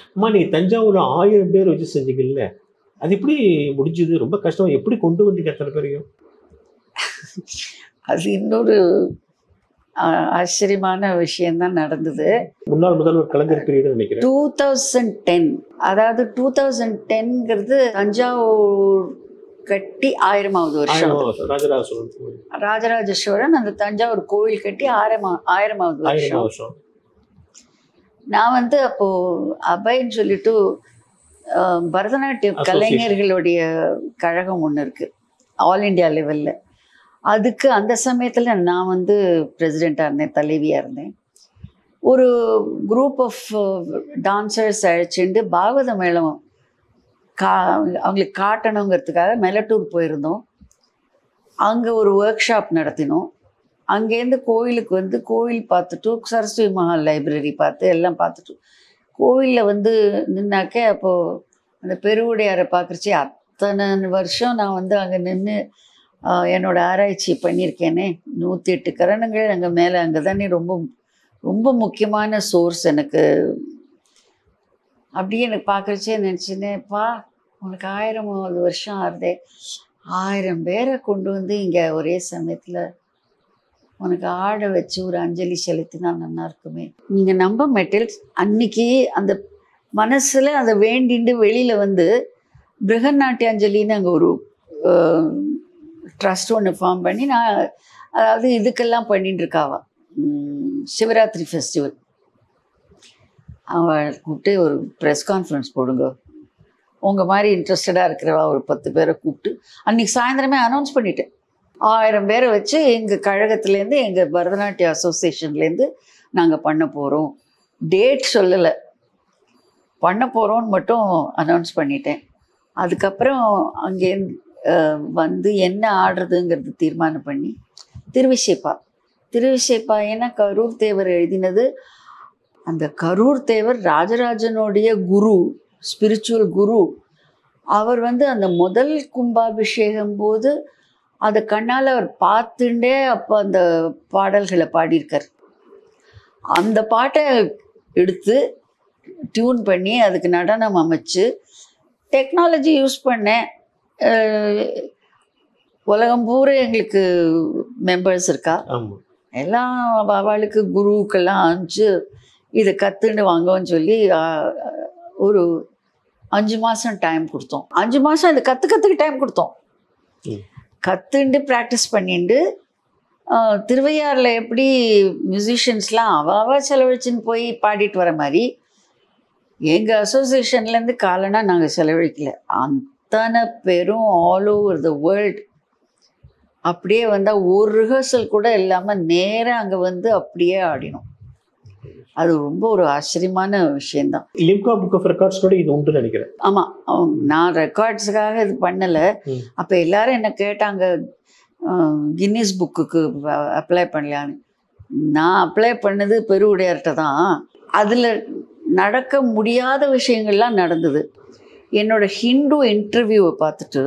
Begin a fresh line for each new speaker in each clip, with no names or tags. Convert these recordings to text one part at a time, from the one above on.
அம்மா நீ தஞ்சாவூர்ல ஆயிரம் பேர் வச்சு செஞ்சீங்கல்ல அது எப்படி முடிஞ்சது ரொம்ப கஷ்டம் எப்படி கொண்டு வந்தீங்க அத்தனை பேரையும்
அது இன்னொரு ஆஹ், ஆச்சரியமான விஷயம்தான் நடந்தது
முன்னாள் முதல்வர் கலைஞர் பீரியட் நினைக்கிறேன்
டூ தௌசண்ட் டென் அதாவது டூ தௌசண்ட் டென்ங்கிறது தஞ்சாவூர் கட்டி ஆயிரமாவது வருஷம்
ஆயிரம் வருஷம் ராஜராஜ சோழன் கோவில்.
ராஜராஜ சோழன் அந்த தஞ்சாவூர் கோவில் கட்டி ஆயிரமா ஆயிரமாவது
ஆயிரம்
வருஷம்
வருஷம்
நான் வந்து அப்போ அபைன்னு சொல்லிட்டு அஹ், பரதநாட்டிய
Association.
கலைஞர்களுடைய கழகம் ஒன்று இருக்கு ஆல் இந்தியா லெவல்ல அதுக்கு அந்த சமயத்துல நான் வந்து பிரசிடெண்ட்டாக இருந்தேன் தலைவியா இருந்தேன் ஒரு குரூப் ஆஃப் டான்சர்ஸ் அழைச்சிட்டு பாகவத மேளம் கா அவங்களுக்கு காட்டணுங்கிறதுக்காக மெலட்டூர் போயிருந்தோம் அங்கே ஒரு ஒர்க் ஷாப் நடத்தினோம் அங்கேருந்து கோயிலுக்கு வந்து கோயில் பார்த்துட்டு சரஸ்வதி மஹால் லைப்ரரி பார்த்து எல்லாம் பார்த்துட்டு கோவிலில் வந்து நின்னாக்க அப்போது அந்த பெருவுடையாரை பார்க்குறச்சி அத்தனை வருஷம் நான் வந்து அங்கே நின்று என்னோட ஆராய்ச்சி பண்ணியிருக்கேனே நூற்றி எட்டு கரணங்கள் அங்கே மேலே அங்கே தானே ரொம்ப ரொம்ப முக்கியமான சோர்ஸ் எனக்கு அப்படியே எனக்கு பார்க்குறச்சே நினச்சினேப்பா உனக்கு ஆயிரமாவது வருஷம் ஆறுதே ஆயிரம் பேரை கொண்டு வந்து இங்கே ஒரே சமயத்தில் உனக்கு ஆட வச்சு ஒரு அஞ்சலி செலுத்தினா நல்லா இருக்குமே நீங்கள் நம்ப மெட்டல்ஸ் அன்னைக்கு அந்த மனசில் அதை வேண்டிண்டு வெளியில் வந்து பிருகநாட்டிய அஞ்சலின்னு அங்கே ஒரு ட்ரஸ்ட் ஒன்று ஃபார்ம் பண்ணி நான் அதாவது இதுக்கெல்லாம் பண்ணிட்டு இருக்காவா உம், சிவராத்திரி ஃபெஸ்டிவல் அவன் கூப்பிட்டு ஒரு ப்ரெஸ் கான்ஃபரன்ஸ் போடுங்க உங்கள் மாதிரி இன்ட்ரெஸ்டடாக இருக்கிறவா ஒரு பத்து பேரை கூப்பிட்டு அன்றைக்கி சாயந்தரமே அனௌன்ஸ் பண்ணிட்டேன் ஆயிரம் பேரை வச்சு எங்கள் கழகத்துலேருந்து எங்கள் பரதநாட்டிய அசோசியேஷன்லேருந்து நாங்கள் பண்ண போகிறோம் டேட் சொல்லலை பண்ண போகிறோன்னு மட்டும் அனௌன்ஸ் பண்ணிட்டேன் அதுக்கப்புறம் அங்கே வந்து என்ன ஆடுறதுங்கிறது தீர்மானம் பண்ணி திருவிசைப்பா திருவிசைப்பா ஏன்னா கரூர் தேவர் எழுதினது அந்த கரூர் தேவர் ராஜராஜனுடைய குரு ஸ்பிரிச்சுவல் குரு அவர் வந்து அந்த முதல் கும்பாபிஷேகம் போது அதை கண்ணால் அவர் பார்த்துட்டே அப்போ அந்த பாடல்களை பாடியிருக்கார் அந்த பாட்டை எடுத்து டியூன் பண்ணி அதுக்கு நடனம் அமைச்சு டெக்னாலஜி யூஸ் பண்ணேன் அஹ் உலகம் பூரா எங்களுக்கு மெம்பர்ஸ் இருக்கா
ஆமா
எல்லாம் அவ- அவளுக்கு குருவுக்கெல்லாம் அனுப்பிச்சு இதை கற்றுன்னு வாங்கன்னு சொல்லி ஆ, ஒரு அஞ்சு மாதம் டைம் கொடுத்தோம் அஞ்சு மாதம் இதை கற்றுக்கிறதுக்கு டைம் கொடுத்தோம்
ம்.
கற்றுண்டு ப்ராக்டிஸ் பண்ணிண்டு ஆ, திருவையாறில் எப்படி மியூசிஷியன்ஸ்லாம் அவ அவ செலவழிச்சுன்னு போய் பாடிட்டு வர மாதிரி எங்கள் அசோசியேஷன்லேருந்து காலனா நாங்கள் செலவழிக்கல அத்தனை பேரும் ஆல் ஓவர் த வேர்ல்ட் அப்படியே வந்தால் ஒரு ரிஹர்சல் கூட இல்லாமல் நேராக அங்கே வந்து அப்படியே ஆடினோம் அது ரொம்ப ஒரு ஆச்சரியமான விஷயந்தான்
லிம்கா புக் ஆஃப் ரெக்கார்ட்ஸ் கூட இது உண்டு நினைக்கிறேன்
ஆமாம் நான் ரெக்கார்ட்ஸுக்காக இது பண்ணலை
ம்.
அப்போ எல்லாரும் என்ன கேட்டாங்க கின்னிஸ் புக்குக்கு அப்ளை பண்ணலான்னு நான் அப்ளை பண்ணது பெருவுடையார்கிட்ட தான் அதில் நடக்க முடியாத விஷயங்கள்லாம் நடந்தது என்னோட ஹிந்து இன்டர்வியூவை பார்த்துட்டு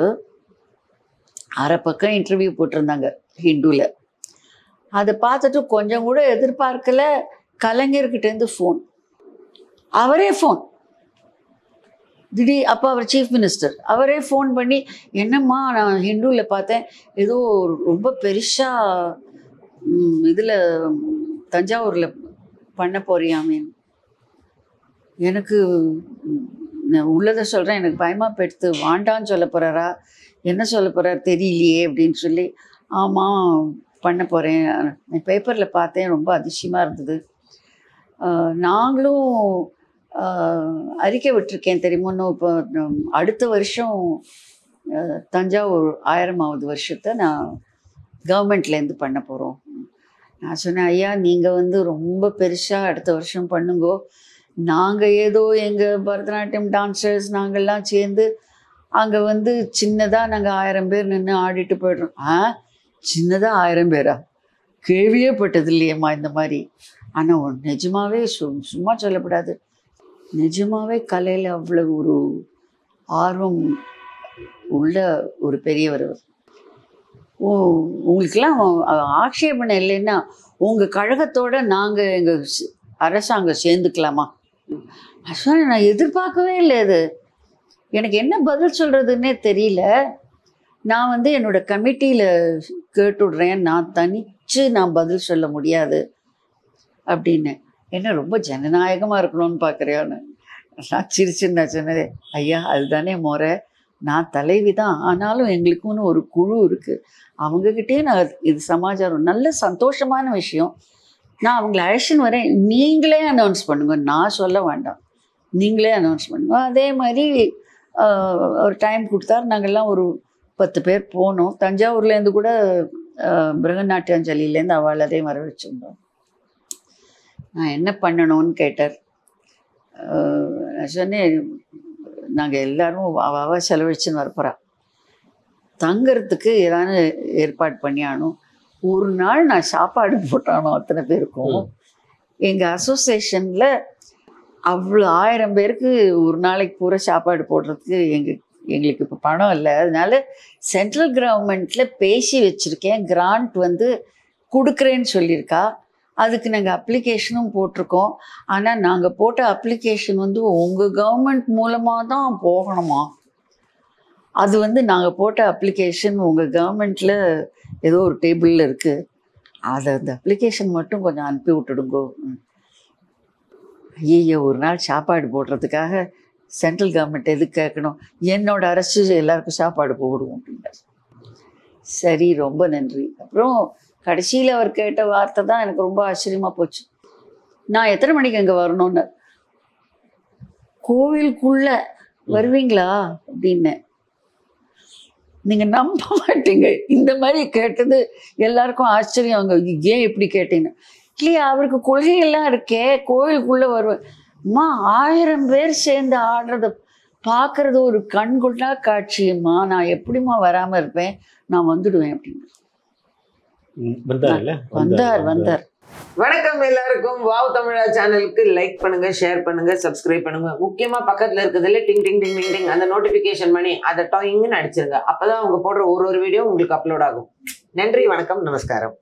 அரை பக்கம் இன்டர்வியூ போட்டிருந்தாங்க ஹிந்துவில் அதை பார்த்துட்டு கொஞ்சம் கூட எதிர்பார்க்கல கலைஞர்கிட்டேருந்து ஃபோன் அவரே ஃபோன் திடீர் அப்போ அவர் சீஃப் மினிஸ்டர் அவரே ஃபோன் பண்ணி என்னம்மா நான் ஹிந்துவில் பார்த்தேன் ஏதோ ரொம்ப பெருசாக இதில் தஞ்சாவூரில் பண்ண போறியாமேன்னு எனக்கு ம், நான் உள்ளதை சொல்கிறேன் எனக்கு பயமாக போயிடுத்து வாண்டான்னு சொல்ல போகிறாரா என்ன சொல்ல போகிறார் தெரியலையே அப்படின்னு சொல்லி ஆமாம் பண்ண போகிறேன் நான் பேப்பரில் பார்த்தேன் ரொம்ப அதிசயமாக இருந்தது ஆஹ் நாங்களும் ஆஹ் அறிக்கை விட்டிருக்கேன் தெரியுமா இன்னும் இப்போ நம் அடுத்த வருஷம் ஆஹ் தஞ்சாவூர் ஆயிரமாவது வருஷத்தை நான் கவர்மெண்ட்லேருந்து பண்ண போகிறோம் நான் சொன்னேன் ஐயா நீங்கள் வந்து ரொம்ப பெருசாக அடுத்த வருஷம் பண்ணுங்கோ நாங்கள் ஏதோ எங்கள் பரதநாட்டியம் டான்சர்ஸ் நாங்கள்லாம் சேர்ந்து அங்கே வந்து சின்னதாக நாங்கள் ஆயிரம் பேர் நின்று ஆடிட்டு போய்டுறோம் ஆ சின்னதாக ஆயிரம் பேரா கேள்வியே பட்டது இல்லையம்மா இந்த மாதிரி ஆனால் நிஜமாவே சு சும்மா சொல்லக்கூடாது நிஜமாவே கலையில் அவ்வளவு ஒரு ஆர்வம் உள்ள ஒரு பெரியவர் அவர் ஓ உங்களுக்கெல்லாம் அ- ஆட்சேபனை இல்லைன்னா உங்கள் கழகத்தோட நாங்கள் எங்கள் அரசாங்கம் சேர்ந்துக்கலாமா நான் சொன்னேன் நான் எதிர்பார்க்கவே இல்லை இது எனக்கு என்ன பதில் சொல்கிறதுன்னே தெரியல நான் வந்து என்னோட கமிட்டியில் கேட்டுடுறேன் நான் தனிச்சு நான் பதில் சொல்ல முடியாது அப்படின்னு என்ன ரொம்ப ஜனநாயகமாக இருக்கணும்னு பார்க்குறியான்னு நான் சிரிச்சுன்னு நான் சொன்னதே ஐயா அதுதானே முறை நான் தலைவி தான் ஆனாலும் எங்களுக்குன்னு ஒரு குழு இருக்குது அவங்கக்கிட்டே நான் இது சமாச்சாரம் நல்ல சந்தோஷமான விஷயம் நான் அவங்கள அழைச்சின்னு வரேன் நீங்களே அனௌன்ஸ் பண்ணுங்க நான் சொல்ல வேண்டாம் நீங்களே அனௌன்ஸ் பண்ணுங்க அதே மாதிரி ஆஹ், ஒரு டைம் கொடுத்தாரு நாங்கள்லாம் ஒரு பத்து பேர் போனோம் தஞ்சாவூர்லேருந்து கூட ஆஹ், பிருகநாட்டியாஞ்சலியிலேருந்து அவள் அதே வர வச்சுருந்தோம் நான் என்ன பண்ணணும்னு கேட்டார் ஆஹ், நான் சொன்னேன் நாங்கள் எல்லாரும் அவ அவ செலவழிச்சுன்னு வரப்போகிறா தங்கறதுக்கு ஏதாவது ஏற்பாடு பண்ணியானும் ஒரு நாள் நான் சாப்பாடு போட்டானோ அத்தனை பேருக்கும்
ம்.
எங்கள் அசோசியேஷனில் அவ்வளோ ஆயிரம் பேருக்கு ஒரு நாளைக்கு பூரா சாப்பாடு போடுறதுக்கு எங்கள் எங்களுக்கு இப்போ பணம் இல்லை அதனால சென்ட்ரல் கவர்மெண்ட்டில் பேசி வச்சுருக்கேன் கிராண்ட் வந்து கொடுக்குறேன்னு சொல்லியிருக்கா அதுக்கு நாங்கள் அப்ளிகேஷனும் போட்டிருக்கோம் ஆனால் நாங்கள் போட்ட அப்ளிகேஷன் வந்து உங்கள் கவர்மெண்ட் மூலமாக தான் போகணுமா அது வந்து நாங்கள் போட்ட அப்ளிகேஷன் உங்கள் கவர்மெண்ட்டில் ஏதோ ஒரு டேபிளில் இருக்குது அதை அந்த அப்ளிகேஷன் மட்டும் கொஞ்சம் அனுப்பி விட்டுடுங்கோ ம். ஐயையோ ஒரு நாள் சாப்பாடு போடுறதுக்காக சென்ட்ரல் கவர்மெண்ட் எதுக்கு கேட்கணும் என்னோட அரசு எல்லாருக்கும் சாப்பாடு போடுவோம் அப்படின்னார் சரி ரொம்ப நன்றி அப்புறம் கடைசியில் அவர் கேட்ட வார்த்தை தான் எனக்கு ரொம்ப ஆச்சரியமாக போச்சு நான் எத்தனை மணிக்கு அங்கே வரணும்னு கோவிலுக்குள்ள வருவீங்களா அப்படின்னேன் நீங்க நம்ப மாட்டீங்க இந்த மாதிரி கேட்டது எல்லாருக்கும் ஆச்சரியம் அங்க ஏன் இப்படி கேட்டீங்க இல்லையா அவருக்கு கொள்கையெல்லாம் இருக்கே கோவிலுக்குள்ள வருவேன் அம்மா ஆயிரம் பேர் சேர்ந்து ஆடுறத பார்க்கறது ஒரு கண்கொள்ளா காட்சியம்மா நான் எப்படிம்மா வராம இருப்பேன் நான் வந்துடுவேன் அப்படின்னு
ம், வந்தார்ல
வந்தார் வந்தார்
வணக்கம் எல்லாருக்கும் வாவ் தமிழா சேனலுக்கு லைக் பண்ணுங்க ஷேர் பண்ணுங்க சப்ஸ்கிரைப் பண்ணுங்க முக்கியமா பக்கத்துல இருக்கிறதுல டிங் டிங் டிங் டிங் டிங் அந்த நோட்டிபிகேஷன் பண்ணி அதை டாயிங்னு அடிச்சிருங்க அப்பதான் அவங்க போடுற ஒரு ஒரு வீடியோ உங்களுக்கு அப்லோட் ஆகும் நன்றி வணக்கம் நமஸ்காரம்